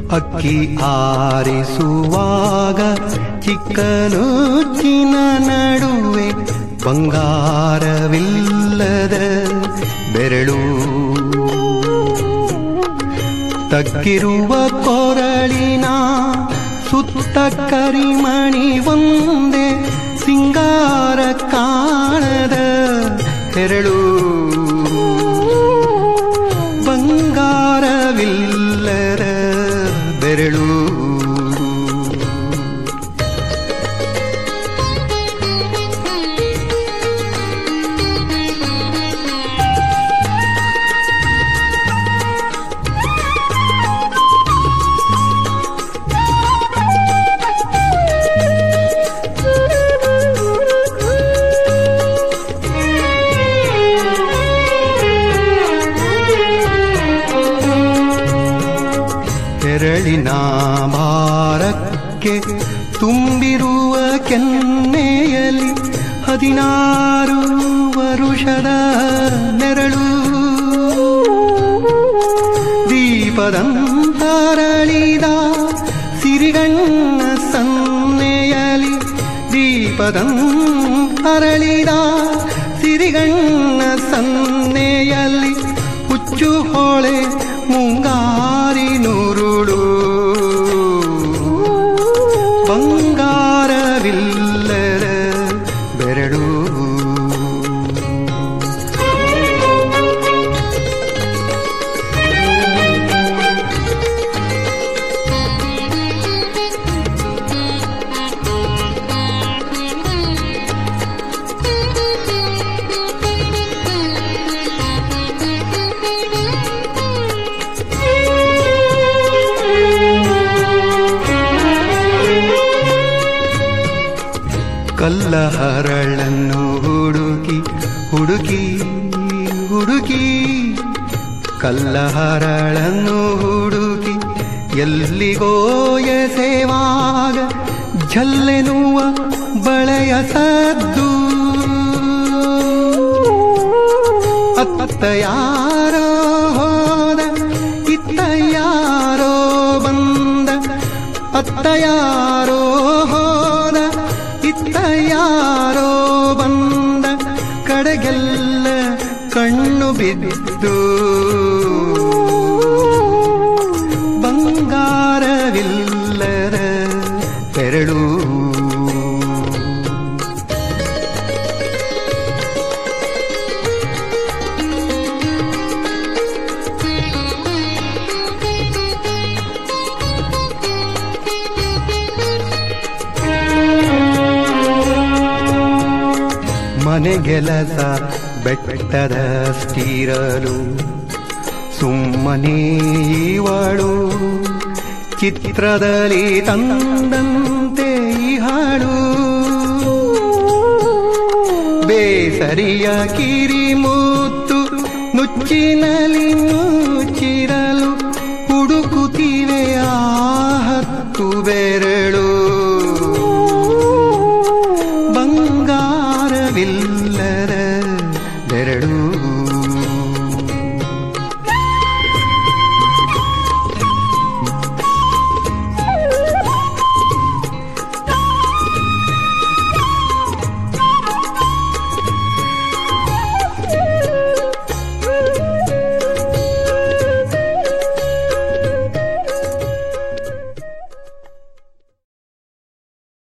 ಅಕ್ಕಿ ಆರಿಸುವಾಗ ಚಿಕ್ಕನುಚ್ಚಿನ ನಡುವೆ ಬಂಗಾರವಿಲ್ಲದ ಬೆರಳು ತಗ್ಗಿರುವ ಕೊರಳಿನ ಸುತ್ತ ಕರಿಮಣಿ ಒಂದೇ ಸಿಂಗಾರ ಕಾಣದ ಹೆರಳು ಬಂಗಾರವಿಲ್ಲರ ಬೆರಳು ತೆರಳಿನ ಭಾರಕ್ಕೆ ತುಂಬಿರುವ ಕೆನ್ನೆಯಲ್ಲಿ ಹದಿನಾರು ವರುಷದ ನೆರಳು ದೀಪದಂತರಳಿದ ಸಿರಿಗಣ್ಣ ಸನ್ನೆಯಲಿ ದೀಪದಂತರಳಿದ ಸಿರಿಗಣ್ಣ ಸನ್ನೆಯಲ್ಲಿ ಹುಚ್ಚು ಹೊಳೆ ಮುಂಗಾರಿ ನುರುಳು ಬಂಗಾರವಿಲ್ಲರ ಬೆರಳು ಕಲ್ಲ ಹರಳನ್ನು ಹುಡುಕಿ ಹುಡುಕಿ ಹುಡುಕಿ ಕಲ್ಲ ಹರಳನ್ನು ಹುಡುಕಿ ಎಲ್ಲಿಗೋಯ ಸೇವಾಗ ಝಲ್ಲೆನುವ ಬಳೆಯ ಸದ್ದು ಅತ್ತ ಯಾರೋ ಹೋದ ಇತ್ತ ಯಾರೋ ಬಂದ ಅತ್ತ ಯಾರೋ ಹೋದ ಇತ್ತ ಯಾರೋ ಬಂದ ಕಡೆಗೆಲ್ಲ ಕಣ್ಣು ಬಿದ್ದು ಬಂಗಾರವಿಲ್ಲರ ತೆರಳು ಮನೆಗೆಲಸ ಬೆಟ್ಟದ ಸ್ಟಿರಲು ಸುಮ್ಮನೆ ಇವಳು ಚಿತ್ರದಲ್ಲಿ ತಂದಂತೆ ಹಾಳು ಬೇಸರಿಯ ಕಿರಿಮೂತ್ತು ನುಚ್ಚಿನಲ್ಲಿ ಮುಚ್ಚಿರಲು ಹುಡುಕುತ್ತಿವೆ ಆ ಹತ್ತು ಬೆರಳು ಬಂಗಾರವಿಲ್ಲ